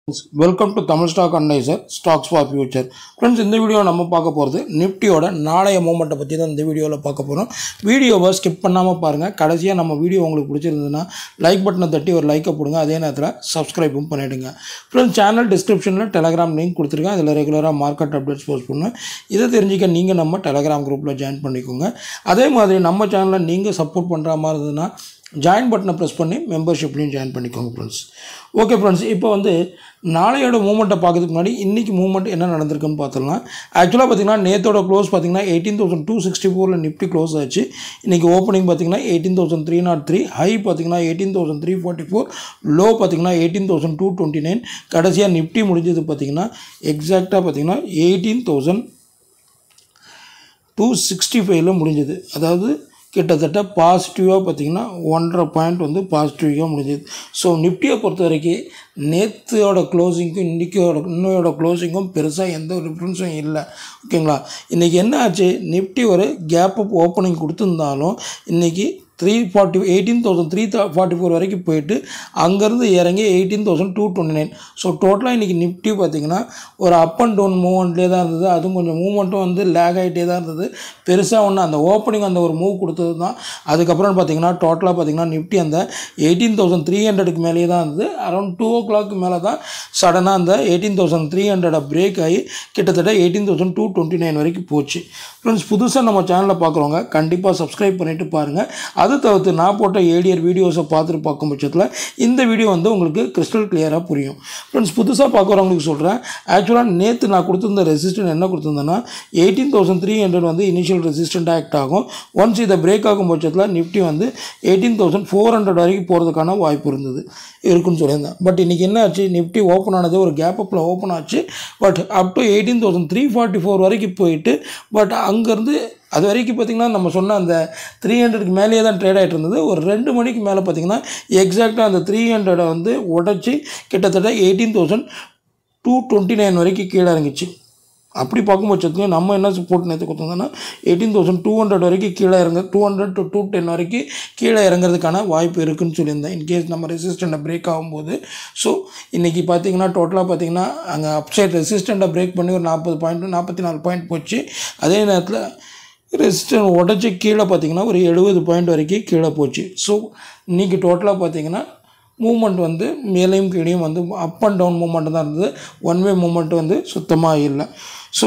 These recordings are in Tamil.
Welcome to Tamil stock analyser stocks for future friends இந்த வீடியோ நம்ம பார்க்க போகிறது நிஃப்டியோட நாளைய மூமெண்ட்டை பற்றி தான் இந்த வீடியோவில் பார்க்க போகிறோம் வீடியோவை ஸ்கிப் பண்ணாமல் பாருங்கள் கடைசியாக நம்ம வீடியோ உங்களுக்கு பிடிச்சிருந்ததுன்னா லைக் பட்டனை தட்டி ஒரு லைக்கை போடுங்க அதே நேரத்தில் சப்ஸ்கிரைபும் பண்ணிவிடுங்க ஃப்ரெண்ட்ஸ் சேனல் டிஸ்கிரிப்ஷனில் டெலகிராம் லிங்க் கொடுத்துருக்கேன் அதில் ரெகுலராக மார்க்கெட் அப்டேட்ஸ் போஸ்ட் பண்ணுவேன் இதை தெரிஞ்சுக்க நீங்கள் நம்ம டெலகிராம் குரூப்பில் ஜாயின் பண்ணிக்கோங்க அதே மாதிரி நம்ம சேனலில் நீங்கள் சப்போர்ட் பண்ணுற மாதிரி இருந்ததுன்னா ஜாயின் பட்டனை ப்ரெஸ் பண்ணி மெம்பர்ஷிப்லையும் ஜாயின் பண்ணிக்கோங்க ஃப்ரெண்ட்ஸ் ஓகே ஃப்ரெண்ட்ஸ் இப்போ வந்து நாளையோட மூமெண்ட்டை பார்க்கறதுக்கு முன்னாடி இன்றைக்கி மூமெண்ட் என்ன நடந்திருக்குன்னு பார்த்துடலாம் ஆக்சுவலாக பார்த்தீங்கன்னா நேத்தோட க்ளோஸ் பார்த்தீங்கன்னா எயிட்டீன் தௌசண்ட் டூ சிக்ஸ்டி ஃபோரில் நிஃப்டி க்ளோஸ் ஆச்சு இன்றைக்கி ஓப்பனிங் பார்த்தீங்கன்னா eighteen thousand three naught three high பார்த்தீங்கன்னா eighteen thousand three forty four low பார்த்தீங்கன்னா eighteen thousand two twenty nine கடைசியாக நிஃப்டி முடிஞ்சது பார்த்தீங்கன்னா எக்ஸாக்டாக பார்த்தீங்கன்னா எயிட்டீன் தௌசண்ட் டூ சிக்ஸ்டி ஃபைவ்ல முடிஞ்சது அதாவது கிட்டத்தட்ட பாசிட்டிவாக பார்த்தீங்கன்னா ஒன்றரை பாயிண்ட் வந்து பாசிட்டிவாக முடிஞ்சது ஸோ நிஃப்டியை பொறுத்த வரைக்கும் நேற்றோட க்ளோசிங்க்கும் இன்றைக்கியோட இன்னையோட க்ளோசிங்கும் பெருசாக எந்த ஒரு டிஃப்ரென்ஸும் இல்லை ஓகேங்களா இன்றைக்கி என்ன ஆச்சு நிஃப்டி ஒரு கேப் அப் ஓப்பனிங் கொடுத்துருந்தாலும் இன்றைக்கி three forty eighteen thousand three forty four வரைக்கும் போயிட்டு அங்கேருந்து இறங்கி eighteen thousand two twenty nine so டோட்டலாக இன்றைக்கி நிஃப்டி பார்த்திங்கன்னா ஒரு அப் அண்ட் டவுன் மூவ்மெண்ட்லேயே தான் இருந்தது அதுவும் கொஞ்சம் மூவ்மெண்ட்டும் வந்து லேக் ஆகிட்டே தான் இருந்தது பெருசாக ஒன்று அந்த ஓப்பனிங் அந்த ஒரு மூவ் கொடுத்தது தான் அதுக்கப்புறம் பார்த்திங்கன்னா டோட்டலாக பார்த்திங்கன்னா நிஃப்டி அந்த எயிட்டீன் தௌசண்ட் த்ரீ ஹண்ட்ரடுக்கு மேலேயே தான் இருந்தது அரௌண்ட் டூ ஓ கிளாக்கு மேலே தான் சடனாக அந்த எயிட்டீன் தௌசண்ட் த்ரீ ஹண்ட்ரடை பிரேக் ஆகி கிட்டத்தட்ட eighteen thousand two twenty nine வரைக்கும் போச்சு ஃப்ரெண்ட்ஸ் புதுசாக நம்ம சேனலில் பார்க்குறவங்க கண்டிப்பாக சப்ஸ்கிரைப் பண்ணிவிட்டு பாருங்கள் அது தவிர்த்து நான் போட்ட ஏடிஆர் வீடியோஸை பார்த்துட்டு பார்க்கும் பட்சத்தில் இந்த வீடியோ வந்து உங்களுக்கு கிறிஸ்டல் கிளியராக புரியும் ஃப்ரெண்ட்ஸ் புதுசாக பார்க்குறவங்களுக்கு சொல்கிறேன் ஆக்சுவலாக நேற்று நான் கொடுத்துருந்த ரெசிஸ்டன்ட் என்ன கொடுத்துருந்தேன்னா எயிட்டீன் தௌசண்ட் த்ரீ ஹண்ட்ரட் வந்து இனிஷியல் ரெசிஸ்டண்ட் ஆக்ட் ஆகும் ஒன்ஸ் இதை பிரேக் ஆகும் பட்சத்தில் நிஃப்டி வந்து எயிட்டீன் தௌசண்ட் ஃபோர் ஹண்ட்ரட் வரைக்கும் போகிறதுக்கான வாய்ப்பு இருந்தது இருக்குன்னு சொல்லியிருந்தேன் பட் இன்றைக்கி என்ன ஆச்சு நிஃப்டி ஓப்பன் ஆனது ஒரு கேப் அப்பில் ஓப்பன் ஆச்சு but up to eighteen thousand three forty four வரைக்கும் போயிட்டு பட் அங்கேருந்து அது வரைக்கும் பார்த்திங்கன்னா நம்ம சொன்ன அந்த த்ரீ ஹண்ட்ரடுக்கு மேலேயே தான் ட்ரேட் ஆகிட்டு இருந்தது ஒரு ரெண்டு மணிக்கு மேலே பார்த்திங்கன்னா எக்ஸாக்டாக அந்த த்ரீ ஹண்ட்ரடை வந்து உடச்சி கிட்டத்தட்ட eighteen thousand two twenty nine வரைக்கும் கீழே இறங்கிச்சு அப்படி பார்க்கும் பட்சத்துலையும் நம்ம என்ன சப்போர்ட் நேற்று கொடுத்தோம்னா எயிட்டீன் தௌசண்ட் டூ ஹண்ட்ரட் வரைக்கும் கீழே இறங்க two hundred to two ten வரைக்கும் கீழே இறங்குறதுக்கான வாய்ப்பு இருக்குன்னு சொல்லியிருந்தேன் இன்கேஸ் நம்ம ரெசிஸ்டண்ட்டை பிரேக் ஆகும்போது ஸோ இன்றைக்கி பார்த்தீங்கன்னா டோட்டலாக பார்த்தீங்கன்னா அங்கே அப்சைட் ரெசிஸ்டண்ட்டை பிரேக் பண்ணி ஒரு நாற்பது பாயிண்ட் நாற்பத்தி நாலு பாயிண்ட் போச்சு அதே நேரத்தில் ரெசிஸ்டன் உடச்சி கீழே பார்த்தீங்கன்னா ஒரு எழுபது பாயிண்ட் வரைக்கும் கீழே போச்சு ஸோ இன்றைக்கி டோட்டலாக பார்த்தீங்கன்னா மூமெண்ட் வந்து மேலேயும் கீழேயும் வந்து அப் அண்ட் டவுன் மூமெண்ட் தான் இருந்தது ஒன் வே மூமெண்ட் வந்து சுத்தமாக இல்லை ஸோ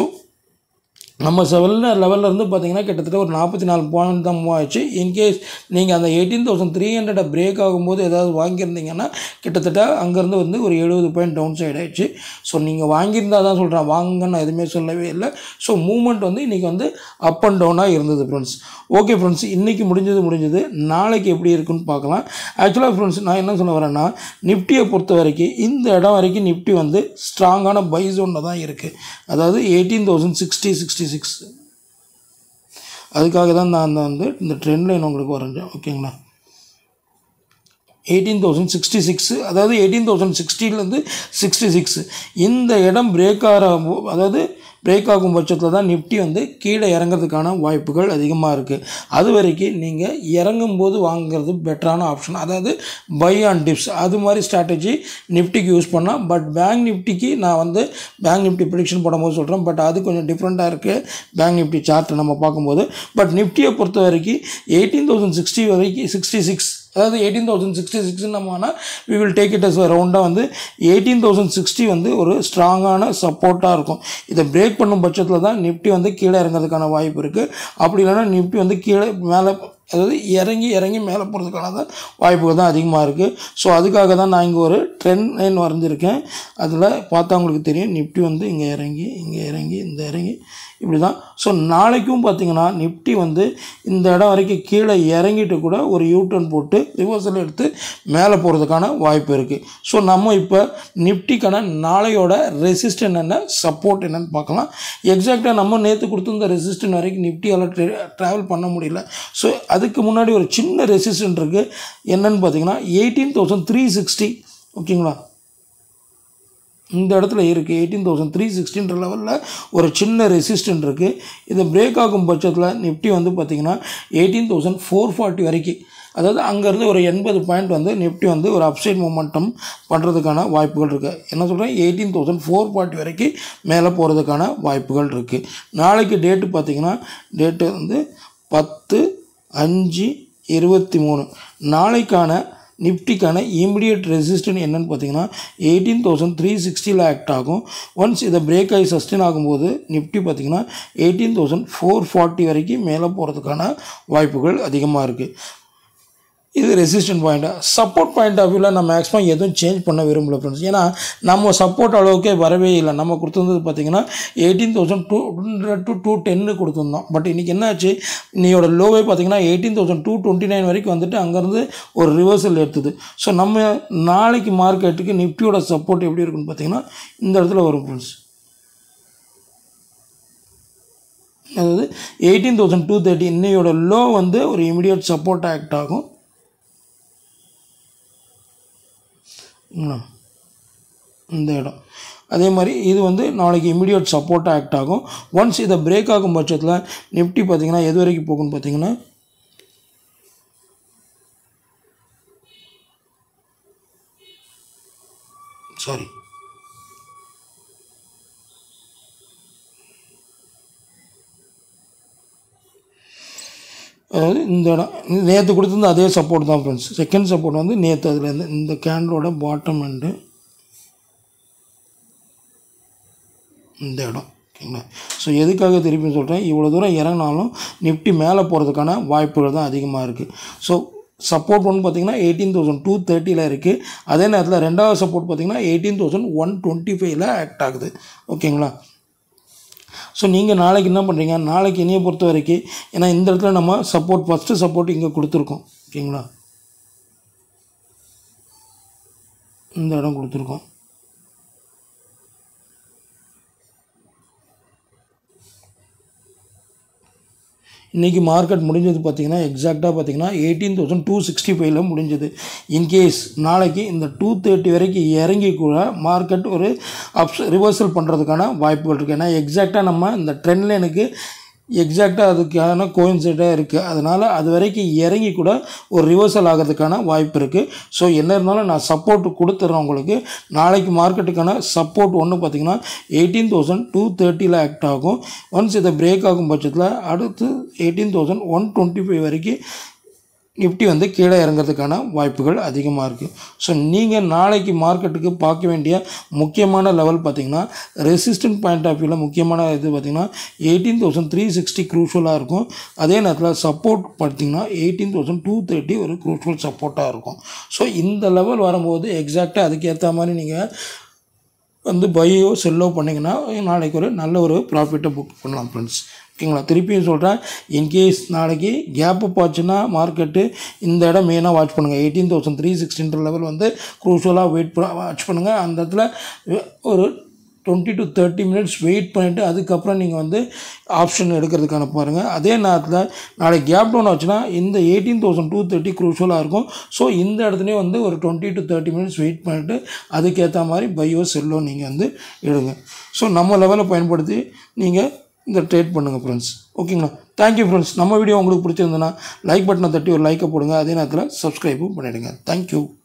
நம்ம செவல்ல லெவலில் இருந்து பார்த்தீங்கன்னா கிட்டத்தட்ட ஒரு நாற்பத்தி நாலு பாயிண்ட் தான் மூவ் ஆச்சு இன்கேஸ் நீங்கள் அந்த எயிட்டீன் தௌசண்ட் த்ரீ ஹண்ட்ரடை பிரேக் ஆகும்போது ஏதாவது வாங்கியிருந்தீங்கன்னா கிட்டத்தட்ட அங்கேருந்து வந்து ஒரு எழுபது பாயிண்ட் டவுன் சைட் ஆயிடுச்சு ஸோ நீங்கள் வாங்கியிருந்தா தான் சொல்கிறேன் வாங்குங்க நான் எதுவுமே சொல்லவே இல்லை ஸோ மூவ்மெண்ட் வந்து இன்றைக்கி வந்து அப் அண்ட் டவுனாக இருந்தது ஃப்ரெண்ட்ஸ் ஓகே ஃப்ரெண்ட்ஸ் இன்றைக்கி முடிஞ்சது முடிஞ்சது நாளைக்கு எப்படி இருக்குன்னு பார்க்கலாம் ஆக்சுவலாக ஃப்ரெண்ட்ஸ் நான் என்ன சொல்ல வரேன்னா நிஃப்டியை பொறுத்த வரைக்கும் இந்த இடம் வரைக்கும் நிஃப்டி வந்து ஸ்ட்ராங்கான பை ஜோனில் தான் இருக்குது அதாவது eighteen thousand sixty sixty six அதுக்காக தான் நான் அந்த வந்து இந்த ட்ரெண்ட் லைன் உங்களுக்கு வரைஞ்சேன் ஓகேங்களா எயிட்டீன் தௌசண்ட் சிக்ஸ்டி சிக்ஸு அதாவது எயிட்டீன் தௌசண்ட் சிக்ஸ்டிலேருந்து சிக்ஸ்டி சிக்ஸ் இந்த இடம் பிரேக் ஆகிற அதாவது பிரேக் ஆகும் பட்சத்தில் தான் நிஃப்டி வந்து கீழே இறங்கிறதுக்கான வாய்ப்புகள் அதிகமாக இருக்குது அது வரைக்கும் நீங்கள் இறங்கும்போது வாங்குறது பெட்டரான ஆப்ஷன் அதாவது பை ஆன் டிப்ஸ் அது மாதிரி ஸ்ட்ராட்டஜி நிஃப்டிக்கு யூஸ் பண்ணால் பட் பேங்க் நிஃப்டிக்கு நான் வந்து பேங்க் நிஃப்டி ப்ரிடிக்ஷன் போடும்போது சொல்கிறேன் பட் அது கொஞ்சம் டிஃப்ரெண்ட்டாக இருக்குது பேங்க் நிஃப்டி சார்ட்டை நம்ம பார்க்கும்போது பட் நிஃப்டியை பொறுத்த வரைக்கும் எயிட்டீன் தௌசண்ட் சிக்ஸ்டி வரைக்கும் சிக்ஸ்டி சிக்ஸ் அதாவது எயிட்டீன் தௌசண்ட் சிக்ஸ்டி சிக்ஸ் நம்ம we will take it as ரவுண்டாக வந்து எயிட்டீன் தௌசண்ட் சிக்ஸ்டி வந்து ஒரு ஸ்ட்ராங்கான சப்போர்ட்டாக இருக்கும் இதை பிரேக் பண்ணும் பட்சத்தில் தான் நிஃப்டி வந்து கீழே இறங்கிறதுக்கான வாய்ப்பு இருக்குது அப்படி இல்லைன்னா நிஃப்டி வந்து கீழே மேலே அதாவது இறங்கி இறங்கி மேலே போகிறதுக்கான தான் வாய்ப்புகள் தான் அதிகமாக இருக்குது ஸோ அதுக்காக தான் நான் இங்கே ஒரு ட்ரெண்ட் லைன் வரைஞ்சிருக்கேன் அதில் பார்த்தா உங்களுக்கு தெரியும் நிஃப்டி வந்து இங்கே இறங்கி இங்கே இறங்கி இந்த இறங்கி இப்படி தான் ஸோ நாளைக்கும் பார்த்தீங்கன்னா நிஃப்டி வந்து இந்த இடம் வரைக்கும் கீழே இறங்கிட்டு கூட ஒரு யூட்டர்ன் போட்டு ரிவர்சல் எடுத்து மேலே போகிறதுக்கான வாய்ப்பு இருக்குது ஸோ நம்ம இப்போ நிஃப்டிக்கான நாளையோட ரெசிஸ்டன் என்ன சப்போர்ட் என்னன்னு பார்க்கலாம் எக்ஸாக்டாக நம்ம நேற்று கொடுத்துருந்த ரெசிஸ்டன் வரைக்கும் நிஃப்டியால் ட்ராவல் பண்ண முடியல ஸோ அதுக்கு முன்னாடி ஒரு சின்ன ரெசிஸ்டன்ட் இருக்குது என்னன்னு பார்த்தீங்கன்னா எயிட்டீன் தௌசண்ட் த்ரீ சிக்ஸ்டி ஓகேங்களா இந்த இடத்துல இருக்குது எயிட்டீன் தௌசண்ட் த்ரீ சிக்ஸ்டின்ற லெவலில் ஒரு சின்ன ரெசிஸ்டன்ட் இருக்குது இது பிரேக் ஆகும் பட்சத்தில் நிஃப்டி வந்து பார்த்திங்கன்னா எயிட்டீன் தௌசண்ட் ஃபோர் ஃபார்ட்டி வரைக்கும் அதாவது அங்கேருந்து ஒரு எண்பது பாயிண்ட் வந்து நிஃப்டி வந்து ஒரு அப்சைட் மூமெண்டம் பண்ணுறதுக்கான வாய்ப்புகள் இருக்குது என்ன சொல்கிறேன் எயிட்டீன் தௌசண்ட் ஃபோர் ஃபார்ட்டி வரைக்கும் மேலே போகிறதுக்கான வாய்ப்புகள் இருக்குது நாளைக்கு டேட்டு பார்த்தீங்கன்னா டேட்டு வந்து பத்து அஞ்சு இருபத்தி மூணு நாளைக்கான நிஃப்டிக்கான இமிடியட் ரெசிஸ்டன்ட் என்னன்னு பார்த்தீங்கன்னா எயிட்டீன் தௌசண்ட் த்ரீ சிக்ஸ்டியில் ஆக்ட் ஆகும் ஒன்ஸ் இதை பிரேக் ஆகி சஸ்டெயின் ஆகும்போது நிஃப்டி பார்த்தீங்கன்னா எயிட்டீன் தௌசண்ட் ஃபோர் ஃபார்ட்டி வரைக்கும் மேலே போகிறதுக்கான வாய்ப்புகள் அதிகமாக இருக்குது இது ரெசிஸ்டன்ட் பாயிண்ட்டாக சப்போர்ட் பாயிண்ட் ஆஃப் வியூவில் நான் மேக்ஸிமம் எதுவும் சேஞ்ச் பண்ண விரும்பல ஃப்ரெண்ட்ஸ் ஏன்னா நம்ம சப்போர்ட் அளவுக்கே வரவே இல்லை நம்ம கொடுத்துருந்தது பார்த்தீங்கன்னா eighteen thousand two hundred to two டென்னு கொடுத்துருந்தோம் பட் இன்றைக்கி என்னாச்சு நீயோட லோவே பார்த்தீங்கன்னா eighteen thousand two twenty nine வரைக்கும் வந்துட்டு அங்கேருந்து ஒரு ரிவர்சல் எடுத்தது ஸோ நம்ம நாளைக்கு மார்க்கெட்டுக்கு நிஃப்டியோட சப்போர்ட் எப்படி இருக்குன்னு பார்த்தீங்கன்னா இந்த இடத்துல வரும் ஃப்ரெண்ட்ஸ் அதாவது எயிட்டீன் தௌசண்ட் டூ தேர்ட்டி இன்னையோட லோ வந்து ஒரு இமிடியட் சப்போர்ட் ஆக்ட் ஆகும் ங்களா? இந்த இடம் அதே மாதிரி இது வந்து நாளைக்கு இமிடியட் சப்போர்ட் ஆக்ட் ஆகும் ஒன்ஸ் இதை பிரேக் ஆகும் பட்சத்தில் நிஃப்டி பார்த்தீங்கன்னா எது வரைக்கும் போகும்னு பார்த்தீங்கன்னா சாரி அதாவது இந்த இடம் நேற்று கொடுத்துருந்த அதே சப்போர்ட் தான் ஃப்ரெண்ட்ஸ் செகண்ட் சப்போர்ட் வந்து நேற்று அதுலேருந்து இந்த கேண்டலோட பாட்டம் எண்டு இந்த இடம் ஓகேங்களா ஸோ எதுக்காக திருப்பி சொல்கிறேன் இவ்வளோ தூரம் இறங்கினாலும் நிஃப்டி மேலே போகிறதுக்கான வாய்ப்புகள் தான் அதிகமாக இருக்குது ஸோ சப்போர்ட் ஒன்று பார்த்தீங்கன்னா எயிட்டீன் தௌசண்ட் டூ தேர்ட்டியில் இருக்குது அதே நேரத்தில் ரெண்டாவது சப்போர்ட் பார்த்தீங்கன்னா எயிட்டீன் தௌசண்ட் ஒன் டுவெண்ட்டி ஃபைவ்ல ஆக்ட் ஆகுது ஓகேங்களா ஸோ நீங்கள் நாளைக்கு என்ன பண்ணுறீங்க நாளைக்கு என்னையை பொறுத்த வரைக்கும் ஏன்னா இந்த இடத்துல நம்ம சப்போர்ட் ஃபஸ்ட்டு சப்போர்ட் இங்கே கொடுத்துருக்கோம் ஓகேங்களா இந்த இடம் கொடுத்துருக்கோம் இன்றைக்கி மார்க்கெட் முடிஞ்சது பார்த்தீங்கன்னா எக்ஸாக்டாக பார்த்தீங்கன்னா எயிட்டீன் தௌசண்ட் டூ சிக்ஸ்டி ஃபைவ்ல முடிஞ்சது இன்கேஸ் நாளைக்கு இந்த டூ தேர்ட்டி வரைக்கும் இறங்கி கூட மார்க்கெட் ஒரு அப்ஸ் ரிவர்சல் பண்ணுறதுக்கான வாய்ப்புகள் இருக்குது ஏன்னா எக்ஸாக்டாக நம்ம இந்த ட்ரெண்ட் லைனுக்கு எக்ஸாக்டாக அதுக்கான கோயின்சைடாக இருக்குது அதனால் அது வரைக்கும் இறங்கி கூட ஒரு ரிவர்சல் ஆகிறதுக்கான வாய்ப்பு இருக்குது ஸோ என்ன இருந்தாலும் நான் சப்போர்ட் கொடுத்துட்றேன் உங்களுக்கு நாளைக்கு மார்க்கெட்டுக்கான சப்போர்ட் ஒன்று பார்த்தீங்கன்னா எயிட்டீன் தௌசண்ட் டூ தேர்ட்டியில் ஆக்ட் ஆகும் ஒன்ஸ் இதை பிரேக் ஆகும் பட்சத்தில் அடுத்து eighteen thousand one twenty five வரைக்கும் நிஃப்டி வந்து கீழே இறங்கிறதுக்கான வாய்ப்புகள் அதிகமாக இருக்குது ஸோ நீங்கள் நாளைக்கு மார்க்கெட்டுக்கு பார்க்க வேண்டிய முக்கியமான லெவல் பார்த்தீங்கன்னா ரெசிஸ்டன்ட் பாயிண்ட் ஆஃப் வியூவில் முக்கியமான இது பார்த்தீங்கன்னா எயிட்டீன் தௌசண்ட் த்ரீ சிக்ஸ்டி க்ரூஷலாக இருக்கும் அதே நேரத்தில் சப்போர்ட் பார்த்தீங்கன்னா எயிட்டீன் தௌசண்ட் டூ தேர்ட்டி ஒரு க்ரூஷல் சப்போர்ட்டாக இருக்கும் ஸோ இந்த லெவல் வரும்போது எக்ஸாக்டாக அதுக்கேற்ற மாதிரி நீங்கள் வந்து பையோ செல்லோ பண்ணிங்கன்னா நாளைக்கு ஒரு நல்ல ஒரு ப்ராஃபிட்டை புக் பண்ணலாம் ஃப்ரெண்ட்ஸ் ஓகேங்களா திருப்பியும் சொல்கிறேன் இன்கேஸ் நாளைக்கு கேப் அப் ஆச்சுன்னா மார்க்கெட்டு இந்த இடம் மெயினாக வாட்ச் பண்ணுங்கள் எயிட்டீன் தௌசண்ட் த்ரீ சிக்ஸ்டின்ற லெவல் வந்து க்ரூஷலாக வெயிட் வாட்ச் பண்ணுங்கள் அந்த இடத்துல ஒரு twenty to thirty minutes wait பண்ணிவிட்டு அதுக்கப்புறம் நீங்கள் வந்து ஆப்ஷன் எடுக்கிறதுக்கான பாருங்கள் அதே நேரத்தில் நாளைக்கு கேப் டவுன் ஆச்சுன்னா இந்த எயிட்டீன் தௌசண்ட் டூ தேர்ட்டி க்ரூஷலாக இருக்கும் ஸோ இந்த இடத்துலையும் வந்து ஒரு twenty to thirty minutes wait பண்ணிவிட்டு அதுக்கேற்ற மாதிரி பையோ செல்லோ நீங்கள் வந்து எடுங்க ஸோ நம்ம லெவலை பயன்படுத்தி நீங்கள் இந்த ட்ரேட் பண்ணுங்கள் ஃப்ரெண்ட்ஸ் ஓகேங்களா தேங்க்யூ ஃப்ரெண்ட்ஸ் நம்ம வீடியோ உங்களுக்கு பிடிச்சிருந்ததுன்னா லைக் பட்டனை தட்டி ஒரு லைக்கை போடுங்க அதே நேரத்தில் சப்ஸ்கிரைபும் பண்ணிவிடுங்க தேங்க்யூ